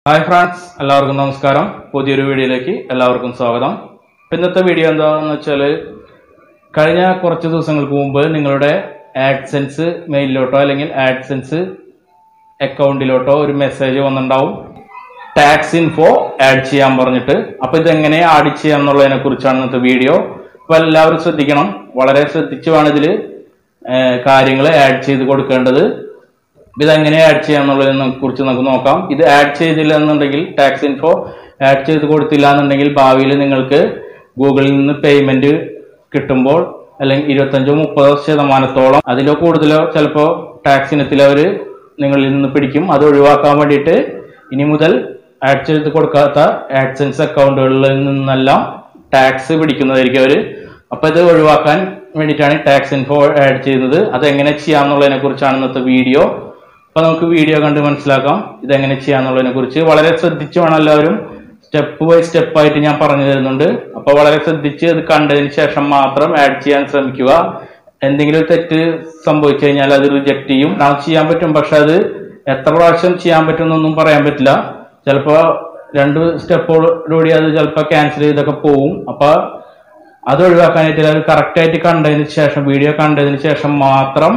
hi friends എല്ലാവർക്കും നമസ്കാരം പുതിയൊരു വീഡിയോയിലേക്ക് എല്ലാവർക്കും സ്വാഗതം ഇപ്പൊ ഇന്നത്തെ വീഡിയോ എന്താണെന്ന് വെച്ചാൽ കഴിഞ്ഞ കുറച്ച് ദിവസങ്ങൾക്ക് മുമ്പ് നിങ്ങളുടെ ആഡ്സെൻസ് മെയിലിലോട്ടോ അല്ലെങ്കിൽ ആഡ്സെൻസ് അക്കൗണ്ടിലോട്ടോ ഒരു മെസ്സേജ് വന്നിട്ടുണ്ടാവും ടാക്സ് ഇൻഫോ ആഡ് ചെയ്യാൻ പറഞ്ഞിട്ട് അപ്പൊ ഇതെങ്ങനെ ആഡ് ചെയ്യാം എന്നുള്ളതിനെ കുറിച്ചാണ് ഇന്നത്തെ വീഡിയോ അപ്പൊ എല്ലാവരും ശ്രദ്ധിക്കണം വളരെ ശ്രദ്ധിച്ചു വേണം ഇതിൽ കാര്യങ്ങൾ ആഡ് ചെയ്ത് കൊടുക്കേണ്ടത് ഇത് എങ്ങനെ ആഡ് ചെയ്യാം എന്നുള്ളതിനെ കുറിച്ച് നമുക്ക് നോക്കാം ഇത് ആഡ് ചെയ്തില്ല എന്നുണ്ടെങ്കിൽ ടാക്സ് ഇൻഫോ ആഡ് ചെയ്ത് കൊടുത്തില്ല എന്നുണ്ടെങ്കിൽ ഭാവിയിൽ നിങ്ങൾക്ക് ഗൂഗിളിൽ നിന്ന് പേയ്മെന്റ് കിട്ടുമ്പോൾ അല്ലെങ്കിൽ ഇരുപത്തഞ്ചോ മുപ്പതോ ശതമാനത്തോളം അതിലോ കൂടുതലോ ചിലപ്പോൾ ടാക്സ് ഇനത്തിൽ അവർ നിങ്ങളിൽ നിന്ന് പിടിക്കും അത് ഒഴിവാക്കാൻ വേണ്ടിയിട്ട് ഇനി മുതൽ ആഡ് ചെയ്ത് കൊടുക്കാത്ത ആഡ്സെൻസ് അക്കൗണ്ടുകളിൽ നിന്നെല്ലാം ടാക്സ് പിടിക്കുന്നതായിരിക്കും അവർ അപ്പൊ ഇത് ഒഴിവാക്കാൻ വേണ്ടിയിട്ടാണ് ടാക്സ് ഇൻഫോ ആഡ് ചെയ്യുന്നത് അത് എങ്ങനെ ചെയ്യാന്നുള്ളതിനെ കുറിച്ചാണ് ഇന്നത്തെ വീഡിയോ അപ്പൊ നമുക്ക് വീഡിയോ കണ്ട് മനസ്സിലാക്കാം ഇതെങ്ങനെ ചെയ്യാന്നുള്ളതിനെ കുറിച്ച് വളരെ ശ്രദ്ധിച്ച് വേണം എല്ലാവരും സ്റ്റെപ്പ് ബൈ സ്റ്റെപ്പ് ആയിട്ട് ഞാൻ പറഞ്ഞു തരുന്നുണ്ട് അപ്പൊ വളരെ ശ്രദ്ധിച്ച് അത് കണ്ടതിന് ശേഷം മാത്രം ആഡ് ചെയ്യാൻ ശ്രമിക്കുക എന്തെങ്കിലും ഒരു തെറ്റ് സംഭവിച്ചു കഴിഞ്ഞാൽ അത് റിജക്ട് ചെയ്യും നമുക്ക് ചെയ്യാൻ പറ്റും പക്ഷെ അത് എത്ര പ്രാവശ്യം ചെയ്യാൻ പറ്റും എന്നൊന്നും പറയാൻ പറ്റില്ല ചിലപ്പോ രണ്ട് സ്റ്റെപ്പോടുകൂടി അത് ചിലപ്പോൾ ക്യാൻസൽ ചെയ്തൊക്കെ പോവും അപ്പൊ അത് ഒഴിവാക്കാനായിട്ട് അത് കറക്റ്റ് ആയിട്ട് കണ്ടതിന് ശേഷം വീഡിയോ കണ്ടതിന് ശേഷം മാത്രം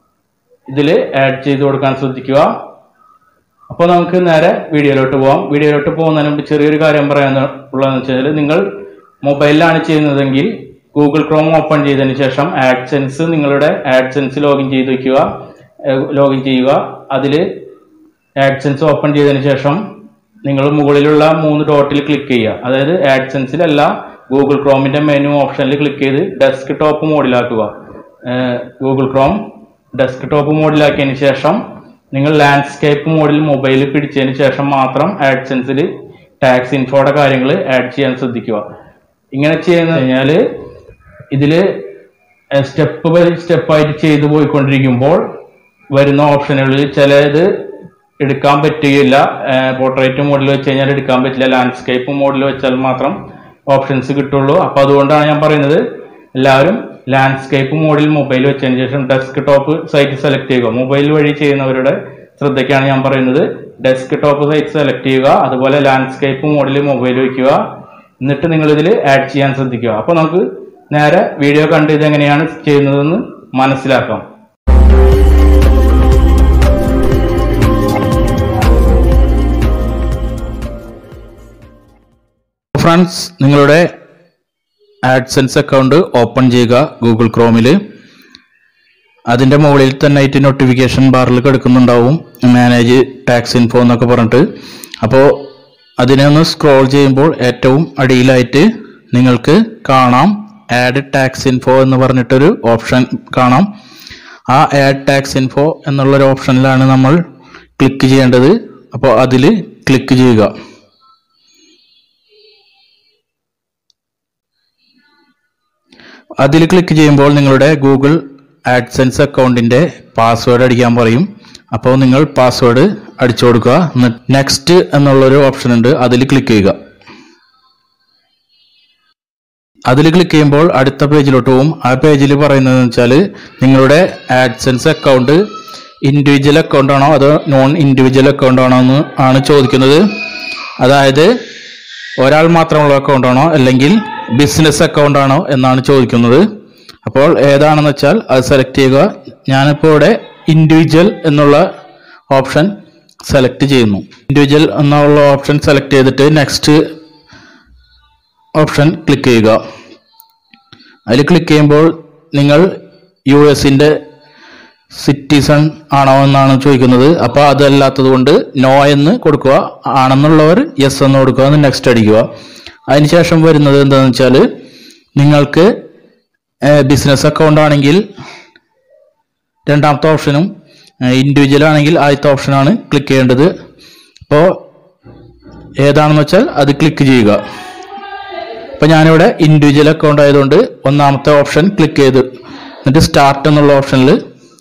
ഇതിൽ ആഡ് ചെയ്ത് കൊടുക്കാൻ ശ്രദ്ധിക്കുക അപ്പോൾ നമുക്ക് നേരെ വീഡിയോയിലോട്ട് പോവാം വീഡിയോയിലോട്ട് പോകുന്നതിന് മുമ്പ് ചെറിയൊരു കാര്യം പറയാനുള്ളതെന്ന് വെച്ചാൽ നിങ്ങൾ മൊബൈലിലാണ് ചെയ്യുന്നതെങ്കിൽ ഗൂഗിൾ ക്രോം ഓപ്പൺ ചെയ്തതിന് ശേഷം ആഡ്സെൻസ് നിങ്ങളുടെ ആഡ്സെൻസ് ലോഗിൻ ചെയ്ത് വയ്ക്കുക ലോഗിൻ ചെയ്യുക അതിൽ ആഡ്സെൻസ് ഓപ്പൺ ചെയ്തതിന് ശേഷം നിങ്ങൾ മുകളിലുള്ള മൂന്ന് ഡോട്ടിൽ ക്ലിക്ക് ചെയ്യുക അതായത് ആഡ്സെൻസിലല്ല ഗൂഗിൾ ക്രോമിന്റെ മെനു ഓപ്ഷനിൽ ക്ലിക്ക് ചെയ്ത് ഡെസ്ക് ടോപ്പ് മോഡിലാക്കുക ഗൂഗിൾ ക്രോം ഡെസ്ക് ടോപ്പ് മോഡിലാക്കിയതിന് ശേഷം നിങ്ങൾ ലാൻഡ്സ്കേപ്പ് മോഡിൽ മൊബൈൽ പിടിച്ചതിന് ശേഷം മാത്രം ആഡ്സെൻസിൽ ടാക്സ് ഇൻഫോയുടെ കാര്യങ്ങൾ ആഡ് ചെയ്യാൻ ശ്രദ്ധിക്കുക ഇങ്ങനെ ചെയ്യുന്ന കഴിഞ്ഞാൽ ഇതിൽ സ്റ്റെപ്പ് ബൈ സ്റ്റെപ്പായിട്ട് ചെയ്തു പോയിക്കൊണ്ടിരിക്കുമ്പോൾ വരുന്ന ഓപ്ഷനുകളിൽ ചിലത് എടുക്കാൻ പറ്റുകയില്ല പോർട്രേറ്റ് മോഡിൽ വെച്ച് കഴിഞ്ഞാൽ എടുക്കാൻ പറ്റില്ല ലാൻഡ്സ്കേപ്പ് മോഡിൽ വെച്ചാൽ മാത്രം ഓപ്ഷൻസ് കിട്ടുള്ളൂ അപ്പൊ അതുകൊണ്ടാണ് ഞാൻ പറയുന്നത് എല്ലാവരും ലാൻഡ്സ്കേപ്പ് മോഡിൽ മൊബൈൽ വെച്ചതിന് ശേഷം ഡെസ്ക് ടോപ്പ് സൈറ്റ് സെലക്ട് ചെയ്യുക മൊബൈൽ വഴി ചെയ്യുന്നവരുടെ ശ്രദ്ധയ്ക്കാണ് ഞാൻ പറയുന്നത് ഡെസ്ക് ടോപ്പ് സൈറ്റ് സെലക്ട് ചെയ്യുക അതുപോലെ ലാൻഡ്സ്കേപ്പ് മോഡിൽ മൊബൈൽ വയ്ക്കുക എന്നിട്ട് നിങ്ങൾ ഇതിൽ ആഡ് ചെയ്യാൻ ശ്രദ്ധിക്കുക അപ്പൊ നമുക്ക് നേരെ വീഡിയോ കണ്ട് ഇത് എങ്ങനെയാണ് ചെയ്യുന്നതെന്ന് മനസ്സിലാക്കാം ഫ്രണ്ട്സ് നിങ്ങളുടെ ആഡ്സെൻസ് അക്കൗണ്ട് ഓപ്പൺ ചെയ്യുക ഗൂഗിൾ ക്രോമിൽ അതിൻ്റെ മുകളിൽ തന്നെ ആയിട്ട് നോട്ടിഫിക്കേഷൻ ബാറിൽ കിടക്കുന്നുണ്ടാവും മാനേജ് ടാക്സ് ഇൻഫോ എന്നൊക്കെ പറഞ്ഞിട്ട് അപ്പോൾ അതിനെ ഒന്ന് സ്ക്രോൾ ചെയ്യുമ്പോൾ ഏറ്റവും അടിയിലായിട്ട് നിങ്ങൾക്ക് കാണാം ആഡ് ടാക്സ് ഇൻഫോ എന്ന് പറഞ്ഞിട്ടൊരു ഓപ്ഷൻ കാണാം ആ ആഡ് ടാക്സ് ഇൻഫോ എന്നുള്ളൊരു ഓപ്ഷനിലാണ് നമ്മൾ ക്ലിക്ക് ചെയ്യേണ്ടത് അപ്പോൾ അതിൽ ക്ലിക്ക് ചെയ്യുക അതിൽ ക്ലിക്ക് ചെയ്യുമ്പോൾ നിങ്ങളുടെ ഗൂഗിൾ ആഡ്സെൻസ് അക്കൗണ്ടിന്റെ പാസ്വേഡ് അടിക്കാൻ പറയും അപ്പോൾ നിങ്ങൾ പാസ്വേഡ് അടിച്ചു കൊടുക്കുക നെക്സ്റ്റ് എന്നുള്ളൊരു ഓപ്ഷൻ ഉണ്ട് അതിൽ ക്ലിക്ക് ചെയ്യുക അതിൽ ക്ലിക്ക് ചെയ്യുമ്പോൾ അടുത്ത പേജിലോട്ട് പോകും ആ പേജിൽ പറയുന്നത് വെച്ചാൽ നിങ്ങളുടെ ആഡ്സെൻസ് അക്കൗണ്ട് ഇൻഡിവിജ്വൽ അക്കൗണ്ട് ആണോ അതോ നോൺ ഇൻഡിവിജ്വൽ അക്കൗണ്ട് ആണോ എന്ന് ആണ് ചോദിക്കുന്നത് അതായത് ഒരാൾ മാത്രമുള്ള അക്കൗണ്ട് ആണോ അല്ലെങ്കിൽ ബിസിനസ് അക്കൗണ്ട് ആണോ എന്നാണ് ചോദിക്കുന്നത് അപ്പോൾ ഏതാണെന്ന് വെച്ചാൽ അത് സെലക്ട് ചെയ്യുക ഞാനിപ്പോൾ ഇവിടെ ഇൻഡിവിജ്വൽ എന്നുള്ള ഓപ്ഷൻ സെലക്ട് ചെയ്യുന്നു ഇൻഡിവിജ്വൽ എന്നുള്ള ഓപ്ഷൻ സെലക്ട് ചെയ്തിട്ട് നെക്സ്റ്റ് ഓപ്ഷൻ ക്ലിക്ക് ചെയ്യുക അതിൽ ക്ലിക്ക് ചെയ്യുമ്പോൾ നിങ്ങൾ യു എസിൻ്റെ സിറ്റിസൺ ആണോ എന്നാണ് ചോദിക്കുന്നത് അപ്പോൾ അതല്ലാത്തത് കൊണ്ട് നോ എന്ന് കൊടുക്കുക ആണെന്നുള്ളവർ യെസ് എന്ന് കൊടുക്കുക നെക്സ്റ്റ് അടിക്കുക അതിനുശേഷം വരുന്നത് എന്താണെന്ന് വെച്ചാൽ നിങ്ങൾക്ക് ബിസിനസ് അക്കൗണ്ട് ആണെങ്കിൽ രണ്ടാമത്തെ ഓപ്ഷനും ഇൻഡിവിജ്വൽ ആണെങ്കിൽ ആദ്യത്തെ ഓപ്ഷനാണ് ക്ലിക്ക് ചെയ്യേണ്ടത് അപ്പോൾ ഏതാണെന്ന് വെച്ചാൽ അത് ക്ലിക്ക് ചെയ്യുക അപ്പോൾ ഞാനിവിടെ ഇൻഡിവിജ്വൽ അക്കൗണ്ട് ആയതുകൊണ്ട് ഒന്നാമത്തെ ഓപ്ഷൻ ക്ലിക്ക് ചെയ്ത് എന്നിട്ട് സ്റ്റാർട്ട് എന്നുള്ള ഓപ്ഷനിൽ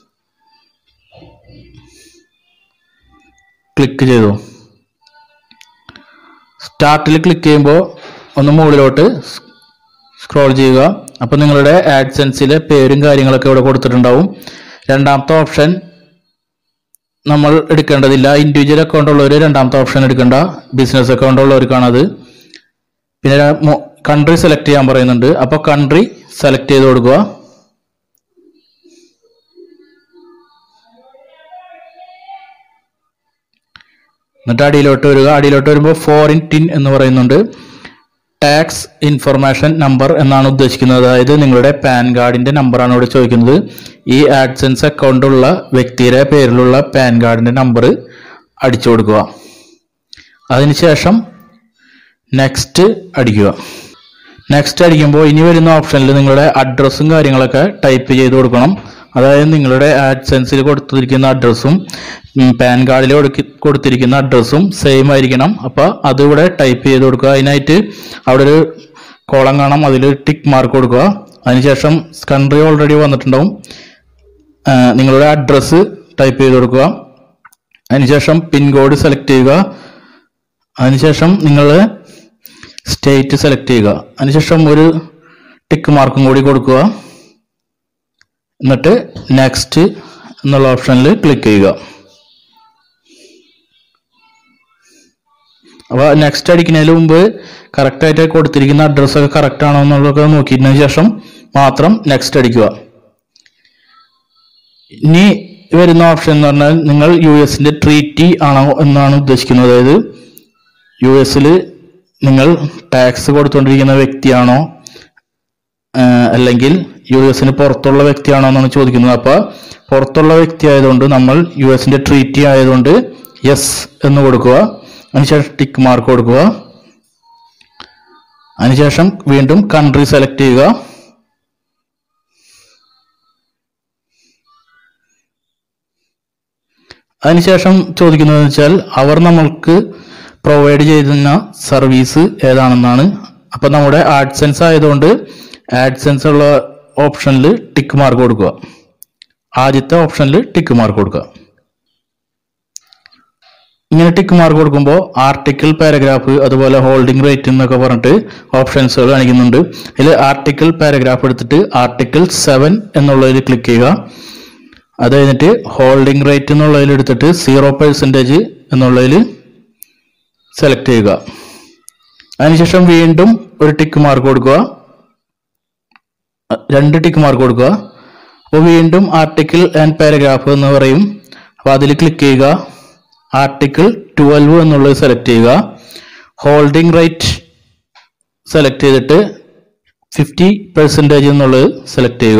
ക്ലിക്ക് ചെയ്തു സ്റ്റാർട്ടിൽ ക്ലിക്ക് ചെയ്യുമ്പോൾ ഒന്ന് മുകളിലോട്ട് സ്ക്രോൾ ചെയ്യുക അപ്പോൾ നിങ്ങളുടെ ആഡ്സെൻസിലെ പേരും കാര്യങ്ങളൊക്കെ ഇവിടെ കൊടുത്തിട്ടുണ്ടാവും രണ്ടാമത്തെ ഓപ്ഷൻ നമ്മൾ എടുക്കേണ്ടതില്ല ഇൻഡിവിജ്വൽ അക്കൗണ്ട് ഉള്ളവർ രണ്ടാമത്തെ ഓപ്ഷൻ എടുക്കേണ്ട ബിസിനസ് അക്കൗണ്ട് ഉള്ളവർക്കാണത് പിന്നെ കൺട്രി സെലക്ട് ചെയ്യാൻ പറയുന്നുണ്ട് അപ്പോൾ കൺട്രി സെലക്ട് ചെയ്ത് കൊടുക്കുക എന്നിട്ട് അടിയിലോട്ട് വരിക അടിയിലോട്ട് വരുമ്പോൾ ഫോറിൻ ടിൻ എന്ന് പറയുന്നുണ്ട് ടാക്സ് ഇൻഫർമേഷൻ നമ്പർ എന്നാണ് ഉദ്ദേശിക്കുന്നത് അതായത് നിങ്ങളുടെ പാൻ കാർഡിന്റെ നമ്പറാണ് ഇവിടെ ചോദിക്കുന്നത് ഈ ആഡ്സൻസ് അക്കൗണ്ട് ഉള്ള വ്യക്തിയുടെ പേരിലുള്ള പാൻ കാർഡിന്റെ നമ്പർ അടിച്ചു കൊടുക്കുക അതിനുശേഷം നെക്സ്റ്റ് അടിക്കുക നെക്സ്റ്റ് അടിക്കുമ്പോൾ ഇനി വരുന്ന ഓപ്ഷനിൽ നിങ്ങളുടെ അഡ്രസ്സും കാര്യങ്ങളൊക്കെ ടൈപ്പ് ചെയ്ത് കൊടുക്കണം അതായത് നിങ്ങളുടെ ആഡ്സെൻസിൽ കൊടുത്തിരിക്കുന്ന അഡ്രസ്സും പാൻ കാർഡിൽ കൊടുത്തിരിക്കുന്ന അഡ്രസ്സും സെയിം ആയിരിക്കണം അപ്പോൾ അതിവിടെ ടൈപ്പ് ചെയ്ത് കൊടുക്കുക അതിനായിട്ട് അവിടെ ഒരു കോളം കാണാം അതിൽ ടിക്ക് മാർക്ക് കൊടുക്കുക അതിനുശേഷം കൺട്രി ഓൾറെഡി വന്നിട്ടുണ്ടാവും ആ, നിങ്ങളുടെ അഡ്രസ്സ് ടൈപ്പ് ചെയ്ത് കൊടുക്കുക അതിനുശേഷം പിൻകോഡ് സെലക്ട് ചെയ്യുക അതിനുശേഷം നിങ്ങൾ സ്റ്റേറ്റ് സെലക്ട് ചെയ്യുക അതിനുശേഷം ഒരു ടിക്ക് മാർക്കും കൂടി കൊടുക്കുക എന്നിട്ട് നെക്സ്റ്റ് എന്നുള്ള ഓപ്ഷനിൽ ക്ലിക്ക് ചെയ്യുക അപ്പോൾ നെക്സ്റ്റ് അടിക്കുന്നതിന് മുമ്പ് കറക്റ്റായിട്ട് കൊടുത്തിരിക്കുന്ന അഡ്രസ്സൊക്കെ കറക്റ്റ് ആണോ എന്നുള്ളതൊക്കെ നോക്കിയതിനു ശേഷം മാത്രം നെക്സ്റ്റ് അടിക്കുക ഇനി വരുന്ന ഓപ്ഷൻ എന്ന് പറഞ്ഞാൽ നിങ്ങൾ യു എസിന്റെ ട്രീറ്റി ആണോ എന്നാണ് ഉദ്ദേശിക്കുന്നത് അതായത് യു എസിൽ നിങ്ങൾ ടാക്സ് കൊടുത്തുകൊണ്ടിരിക്കുന്ന വ്യക്തിയാണോ ആഹ് അല്ലെങ്കിൽ യു എസിന് പുറത്തുള്ള വ്യക്തിയാണോ എന്നാണ് ചോദിക്കുന്നത് അപ്പൊ പുറത്തുള്ള വ്യക്തി ആയതുകൊണ്ട് നമ്മൾ യു എസിന്റെ ട്രീറ്റി ആയതുകൊണ്ട് യെസ് എന്ന് കൊടുക്കുക അതിനുശേഷം ടിക്ക് മാർക്ക് കൊടുക്കുക അതിനുശേഷം വീണ്ടും കൺട്രി സെലക്ട് ചെയ്യുക അതിനുശേഷം ചോദിക്കുന്നത് വെച്ചാൽ അവർ നമ്മൾക്ക് പ്രൊവൈഡ് ചെയ്യുന്ന സർവീസ് ഏതാണെന്നാണ് അപ്പൊ നമ്മുടെ ആഡ്സെൻസ് ആയതുകൊണ്ട് ആഡ്സെൻസ് ഉള്ള ഓപ്ഷനിൽ ടിക്ക് മാർക്ക് കൊടുക്കുക ആദ്യത്തെ ഓപ്ഷനിൽ ടിക്ക് മാർക്ക് കൊടുക്കുക ഇങ്ങനെ ടിക്ക് മാർക്ക് കൊടുക്കുമ്പോൾ ആർട്ടിക്കിൾ പാരഗ്രാഫ് അതുപോലെ ഹോൾഡിംഗ് റേറ്റ് എന്നൊക്കെ പറഞ്ഞിട്ട് ഓപ്ഷൻസുകൾ കാണിക്കുന്നുണ്ട് ഇതിൽ ആർട്ടിക്കിൾ പാരഗ്രാഫ് എടുത്തിട്ട് ആർട്ടിക്കിൾ സെവൻ എന്നുള്ളതിൽ ക്ലിക്ക് ചെയ്യുക അത് കഴിഞ്ഞിട്ട് ഹോൾഡിംഗ് റേറ്റ് എന്നുള്ളതിൽ എടുത്തിട്ട് സീറോ പെർസെൻറ്റേജ് എന്നുള്ളതിൽ സെലക്ട് ചെയ്യുക അതിനുശേഷം വീണ്ടും ഒരു ടിക്ക് മാർക്ക് കൊടുക്കുക അഹ് രണ്ട് ടിക്ക് മാർക്ക് കൊടുക്കുക അപ്പോൾ വീണ്ടും ആർട്ടിക്കിൾ ആൻഡ് പാരഗ്രാഫ് എന്ന് പറയും അപ്പോൾ അതിൽ ക്ലിക്ക് ചെയ്യുക ആർട്ടിക്കിൾ ട്വൽവ് എന്നുള്ളത് സെലക്ട് ചെയ്യുക ഹോൾഡിംഗ് റേറ്റ് സെലക്ട് ചെയ്തിട്ട് ഫിഫ്റ്റി പെർസെൻറ്റേജ് എന്നുള്ളത് സെലക്ട് ചെയ്യുക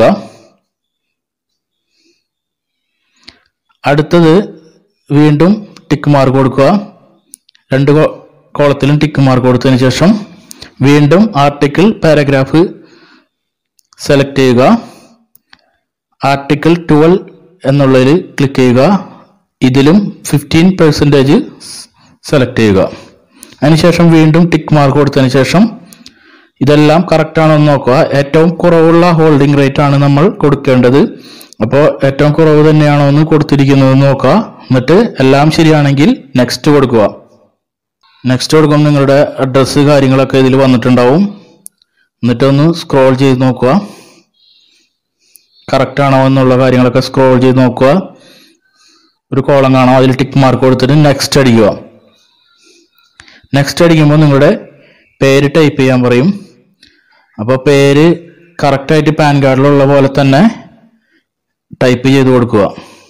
അടുത്തത് വീണ്ടും ടിക്ക് മാർക്ക് കൊടുക്കുക രണ്ട് കോ- കോളത്തിലും ടിക്ക് മാർക്ക് കൊടുത്തതിന് ശേഷം വീണ്ടും ആർട്ടിക്കിൾ പാരഗ്രാഫ് സെലക്ട് ചെയ്യുക ആർട്ടിക്കിൾ ട്വൽവ് എന്നുള്ളതിൽ ക്ലിക്ക് ചെയ്യുക ഇതിലും ഫിഫ്റ്റീൻ പെർസെൻറ്റേജ് സെലക്ട് ചെയ്യുക അതിനുശേഷം വീണ്ടും ടിക്ക് മാർക്ക് കൊടുത്തതിന് ശേഷം ഇതെല്ലാം കറക്റ്റ് ആണോ എന്ന് നോക്കുക ഏറ്റവും കുറവുള്ള ഹോൾഡിംഗ് റേറ്റ് ആണ് നമ്മൾ കൊടുക്കേണ്ടത് അപ്പോൾ ഏറ്റവും കുറവ് തന്നെയാണോ എന്ന് കൊടുത്തിരിക്കുന്നത് എന്ന് നോക്കുക എന്നിട്ട് എല്ലാം ശരിയാണെങ്കിൽ നെക്സ്റ്റ് കൊടുക്കുക നെക്സ്റ്റ് കൊടുക്കുമ്പോൾ നിങ്ങളുടെ അഡ്രസ്സ് കാര്യങ്ങളൊക്കെ ഇതിൽ വന്നിട്ടുണ്ടാവും എന്നിട്ട് ഒന്ന് സ്ക്രോൾ ചെയ്ത് നോക്കുക കറക്റ്റ് ആണോ എന്നുള്ള കാര്യങ്ങളൊക്കെ സ്ക്രോൾ ചെയ്ത് നോക്കുക ഒരു കോളം കാണാം അതിൽ ടിക്ക് മാർക്ക് കൊടുത്തിട്ട് നെക്സ്റ്റ് അടിക്കുക നെക്സ്റ്റ് അടിക്കുമ്പോൾ നിങ്ങളുടെ പേര് ടൈപ്പ് ചെയ്യാൻ പറയും അപ്പോൾ പേര് കറക്റ്റായിട്ട് പാൻ കാർഡിലുള്ള പോലെ തന്നെ ടൈപ്പ് ചെയ്ത് കൊടുക്കുക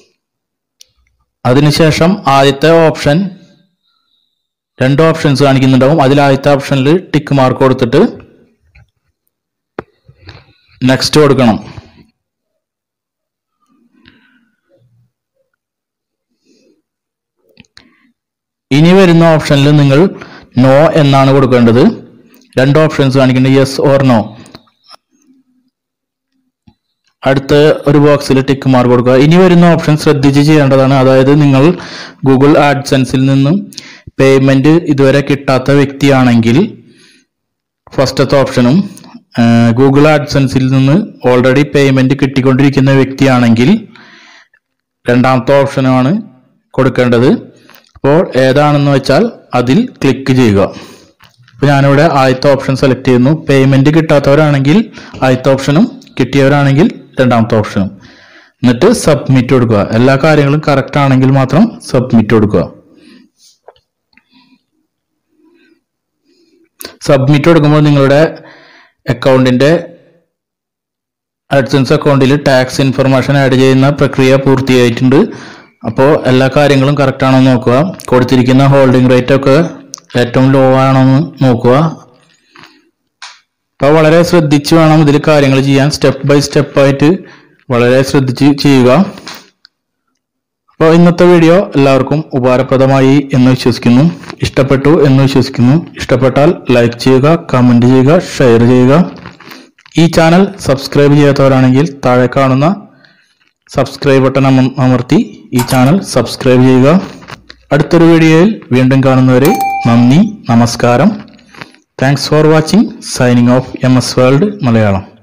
അതിനുശേഷം ആദ്യത്തെ ഓപ്ഷൻ രണ്ട് ഓപ്ഷൻസ് കാണിക്കുന്നുണ്ടാവും അതിൽ ആദ്യത്തെ ഓപ്ഷനിൽ ടിക്ക് മാർക്ക് കൊടുത്തിട്ട് നെക്സ്റ്റ് കൊടുക്കണം ഇനി വരുന്ന ഓപ്ഷനിൽ നിങ്ങൾ നോ എന്നാണ് കൊടുക്കേണ്ടത് രണ്ട് ഓപ്ഷൻസ് കാണിക്കുന്നത് യെസ് ഓർ നോ അടുത്ത ഒരു ബോക്സിൽ ടിക്ക് മാർക്ക് കൊടുക്കുക ഇനി വരുന്ന ഓപ്ഷൻ ശ്രദ്ധിച്ച് ചെയ്യേണ്ടതാണ് അതായത് നിങ്ങൾ ഗൂഗിൾ ആഡ്സെൻസിൽ നിന്നും പേയ്മെന്റ് ഇതുവരെ കിട്ടാത്ത വ്യക്തിയാണെങ്കിൽ ഫസ്റ്റത്തെ ഓപ്ഷനും ഗൂഗിൾ ആഡ്സെൻസിൽ നിന്ന് ഓൾറെഡി പേയ്മെന്റ് കിട്ടിക്കൊണ്ടിരിക്കുന്ന വ്യക്തിയാണെങ്കിൽ രണ്ടാമത്തെ ഓപ്ഷനുമാണ് കൊടുക്കേണ്ടത് അപ്പോൾ ഏതാണെന്ന് വെച്ചാൽ അതിൽ ക്ലിക്ക് ചെയ്യുക അപ്പോൾ ഞാനിവിടെ ആദ്യത്തെ ഓപ്ഷൻ സെലക്ട് ചെയ്യുന്നു പേയ്മെന്റ് കിട്ടാത്തവരാണെങ്കിൽ ആദ്യത്തെ ഓപ്ഷനും കിട്ടിയവരാണെങ്കിൽ രണ്ടാമത്തെ ഓപ്ഷനും എന്നിട്ട് സബ്മിറ്റ് കൊടുക്കുക എല്ലാ കാര്യങ്ങളും കറക്റ്റ് ആണെങ്കിൽ മാത്രം സബ്മിറ്റ് കൊടുക്കുക സബ്മിറ്റ് കൊടുക്കുമ്പോൾ നിങ്ങളുടെ അക്കൗണ്ടിന്റെ അഡ്സൻസ് അക്കൗണ്ടിൽ ടാക്സ് ഇൻഫർമേഷൻ ആഡ് ചെയ്യുന്ന പ്രക്രിയ പൂർത്തിയായിട്ടുണ്ട് അപ്പോൾ എല്ലാ കാര്യങ്ങളും കറക്റ്റ് ആണോ എന്ന് നോക്കുക കൊടുത്തിരിക്കുന്ന ഹോൾഡിംഗ് റേറ്റ് ഒക്കെ ഏറ്റവും ലോ ആണോ എന്ന് നോക്കുക അപ്പോൾ വളരെ ശ്രദ്ധിച്ച് വേണം ഇതിൽ കാര്യങ്ങൾ ചെയ്യാൻ സ്റ്റെപ്പ് ബൈ സ്റ്റെപ്പ് ആയിട്ട് വളരെ ശ്രദ്ധിച്ച് ചെയ്യുക അപ്പോൾ ഇന്നത്തെ വീഡിയോ എല്ലാവർക്കും ഉപകാരപ്രദമായി എന്ന് വിശ്വസിക്കുന്നു ഇഷ്ടപ്പെട്ടു എന്ന് വിശ്വസിക്കുന്നു ഇഷ്ടപ്പെട്ടാൽ ലൈക്ക് ചെയ്യുക കമന്റ് ചെയ്യുക ഷെയർ ചെയ്യുക ഈ ചാനൽ സബ്സ്ക്രൈബ് ചെയ്യാത്തവരാണെങ്കിൽ താഴെ കാണുന്ന സബ്സ്ക്രൈബ് ബട്ടൺ അമ- അമർത്തി ഈ ചാനൽ സബ്സ്ക്രൈബ് ചെയ്യുക അടുത്തൊരു വീഡിയോയിൽ വീണ്ടും കാണുന്നവരെ നന്ദി നമസ്കാരം thanks for watching signing off M S world Malayalam